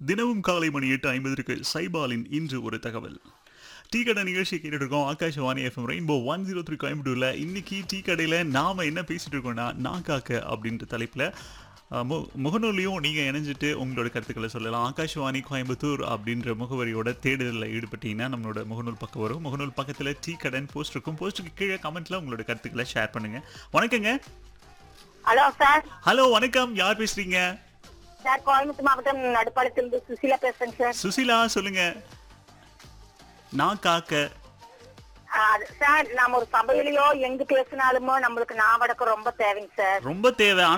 தினமும் காலை மணி எட்டு ஐம்பதற்கு சைபாலின் இன்று ஒரு தகவல் டீ கடை நிகழ்ச்சி கேட்டுட்டு இருக்கோம் Akashvani FM rainbow one zero three கோயம்புத்தூர்ல இன்னைக்கு டீ கடையில நாம என்ன பேசிட்டு இருக்கோம்னா நான் காக்க அப்படின்ற தலைப்புல அஹ், மு- முகநூல்லையும் நீங்க இணைஞ்சிட்டு உங்களோட கருத்துக்களை சொல்லலாம் ஆகாஷவாணி கோயம்புத்தூர் அப்படின்ற முகவரியோட தேடுதலில் ஈடுபட்டீங்கன்னா நம்மளோட முகநூல் பக்கம் வரும் முகநூல் பக்கத்துல டீ கடன் போஸ்ட் இருக்கும் போஸ்ட்டுக்கு கீழே கமெண்ட்ல உங்களோட கருத்துக்களை ஷேர் பண்ணுங்க வணக்கங்க ஹலோ சார் ஹலோ வணக்கம் யார் பேசுறீங்க சார் கோயம்புத்தூர் மாவட்டம் நடுப்பாளத்திலிருந்து சுசீலா பேசுறேங்க சார் சுசிலா சொல்லுங்க நான் காக்க ஆ, அது- சார் நாம ஒரு சபையிலயோ எங்க பேசினாலுமோ நம்மளுக்கு நாவடக்கம் ரொம்ப தேவைங்க சார் ரொம்ப தேவை